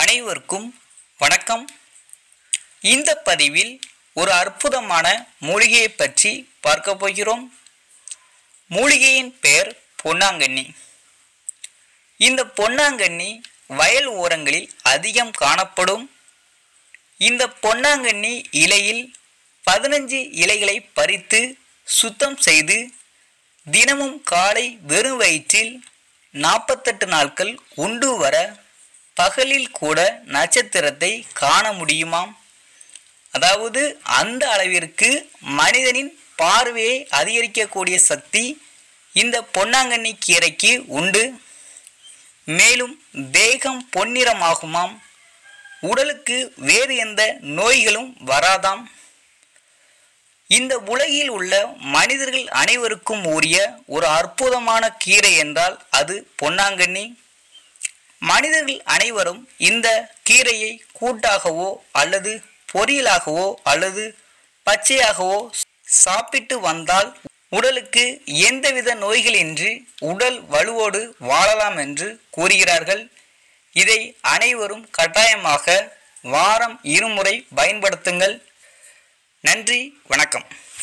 அனைவருக்கும் வணக்கம் இந்த பதிவில் ஒரு அற்புதமான மூலிகையை பற்றி பார்க்க போகிறோம் மூலிகையின் பெயர் பொன்னாங்கண்ணி இந்த பொன்னாங்கண்ணி வயல் ஓரங்களில் அதிகம் காணப்படும் இந்த பொன்னாங்கண்ணி இலையில் பதினஞ்சு இலைகளை பறித்து சுத்தம் செய்து தினமும் காலை வெறும் வயிற்றில் நாற்பத்தெட்டு நாட்கள் உண்டு வர பகலில் கூட நட்சத்திரத்தை காண முடியுமாம் அதாவது அந்த அளவிற்கு மனிதனின் பார்வையை அதிகரிக்கக்கூடிய சக்தி இந்த பொன்னாங்கண்ணி கீரைக்கு உண்டு மேலும் தேகம் பொன்னிறமாகுமாம் உடலுக்கு வேறு எந்த நோய்களும் வராதாம் இந்த உலகில் உள்ள மனிதர்கள் அனைவருக்கும் உரிய ஒரு அற்புதமான கீரை என்றால் அது பொன்னாங்கண்ணி மனிதர்கள் அனைவரும் இந்த கீரையை கூட்டாகவோ அல்லது பொரியலாகவோ அல்லது பச்சையாகவோ சாப்பிட்டு வந்தால் உடலுக்கு எந்தவித நோய்களின்றி உடல் வலுவோடு வாழலாம் என்று கூறுகிறார்கள் இதை அனைவரும் கட்டாயமாக வாரம் இருமுறை பயன்படுத்துங்கள் நன்றி வணக்கம்